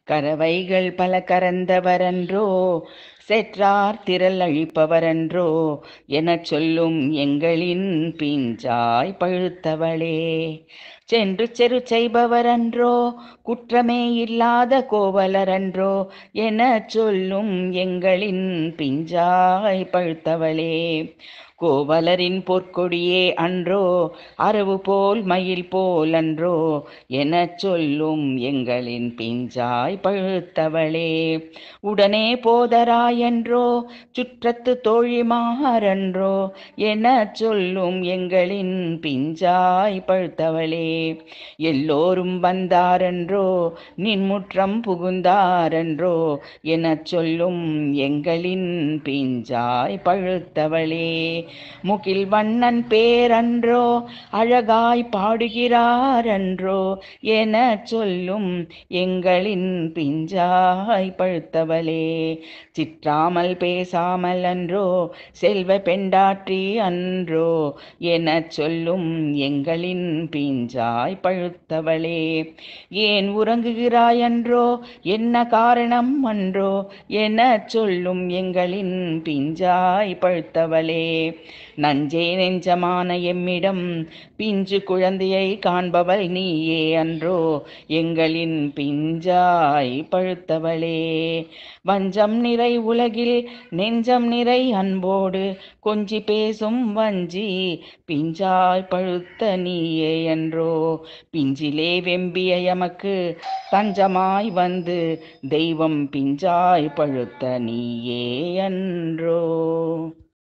கறவைகள் பல கறந்தவரன்றோ செற்றார் திரள் அழிப்பவரன்றோ எனச் சொல்லும் எங்களின் பிஞ்சாய் பழுத்தவளே சென்று செரு செய்பவரன்றோ குற்றமே இல்லாத கோவலரன்றோ எனச் சொல்லும் எங்களின் பிஞ்சாய் பழுத்தவளே கோவலரின் பொற்கொடியே அன்றோ அரவு போல் மயில் போல் அன்றோ எனச் சொல்லும் எங்களின் பிஞ்சாய் பழுத்தவளே உடனே போதராயன்றோ சுற்றத்து தோழிமாறன்றோ எனச் சொல்லும் எங்களின் பிஞ்சாய் பழுத்தவளே எல்லோரும் வந்தாரன்றோ நின்முற்றம் புகுந்தாரன்றோ எனச் சொல்லும் எங்களின் பிஞ்சாய் பழுத்தவளே முகில் வண்ணன் பேரன்றோ அழகாய் பாடுகிறாரன்றோ என சொல்லும் எங்களின் பிஞ்சாய் பழுத்தவளே சிற்றாமல் பேசாமல் அன்றோ செல்வ பெண்டாற்றி அன்றோ என சொல்லும் எங்களின் பிஞ்சாய் பழுத்தவளே ஏன் உறங்குகிறாய் அன்றோ என்ன காரணம் அன்றோ என சொல்லும் எங்களின் பிஞ்சாய் பழுத்தவளே நஞ்சே நெஞ்சமான எம்மிடம் பிஞ்சு குழந்தையை காண்பவள் நீயே அன்றோ எங்களின் பிஞ்சாய் பழுத்தவளே வஞ்சம் நிறை உலகில் நெஞ்சம் நிறை அன்போடு கொஞ்சி பேசும் வஞ்சி பிஞ்சாய் பழுத்த நீயே என்றோ பிஞ்சிலே வெம்பிய எமக்கு தஞ்சமாய் வந்து தெய்வம் பிஞ்சாய் பழுத்த நீயே அன்றோ